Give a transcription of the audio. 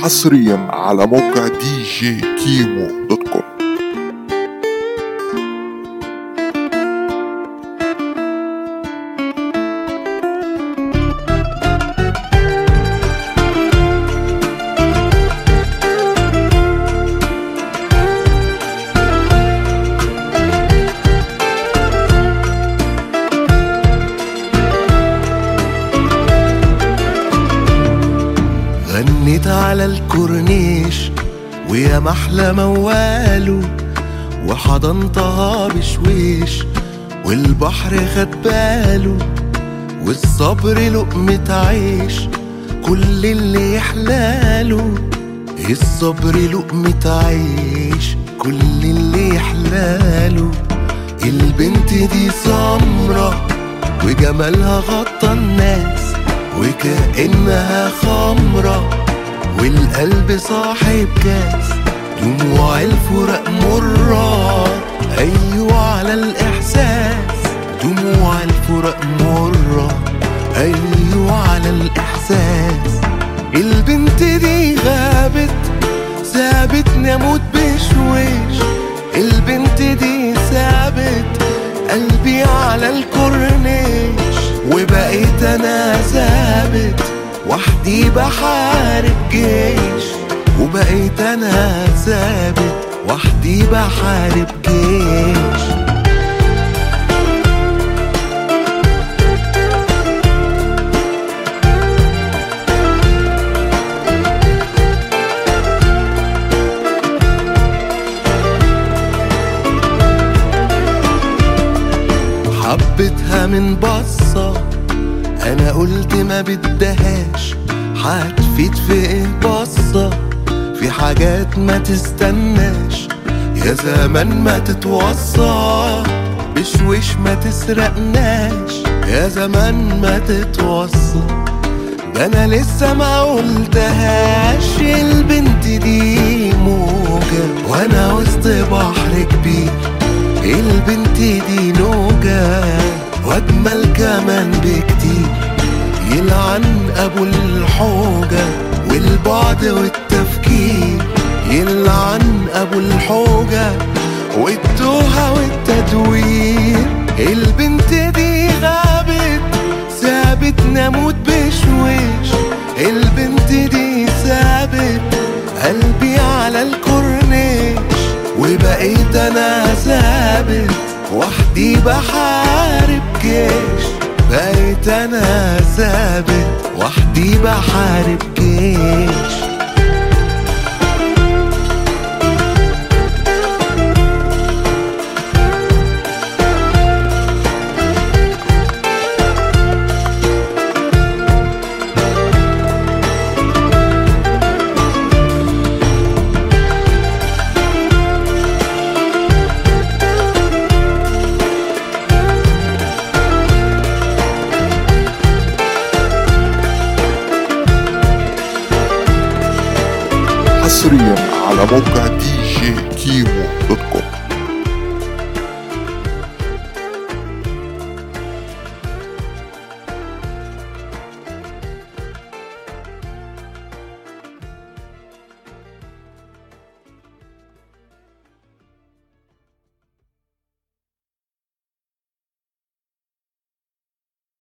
حصريا على موقع دي جي كيمو دوت كوم غنيت على الكورنيش ويا محلى مواله وحضنتها بشويش والبحر خد باله والصبر لقمة عيش كل اللي يحلاله الصبر لقمة عيش كل اللي يحلاله البنت دي سمرة وجمالها غطى الناس وكأنها خمرة والقلب صاحب كاس دموع الفراق مرة أيوة على الإحساس دموع الفراق مرة أيوة على الإحساس البنت دي غابت سابت نموت بشويش البنت دي سابت قلبي على الكورنيش وبقيت انا ثابت وحدي بحارب جيش وبقيت انا ثابت وحدي بحارب جيش حبيتها من بصة أنا قلت ما بدهاش هتفيد في إيه بصة في حاجات ما تستناش يا زمان ما تتوصى بشويش ما تسرقناش يا زمان ما تتوصى ده انا لسه ما قلتهاش البنت دي موجة وانا وسط بحر كبير البنت دي نوجة واجمل كمان بكتير يلعن ابو الحوجة والبعد والتفكير يلعن ابو الحوجة والتوهة والتدوير البنت دي غابت سابت نموت بشويش البنت دي سابت قلبي على الكورنيش وبقيت انا ثابت وحدي بحارب جيش بقيت انا ثابت وحدي بحارب جيش حصريا على موقع دي جي كيمو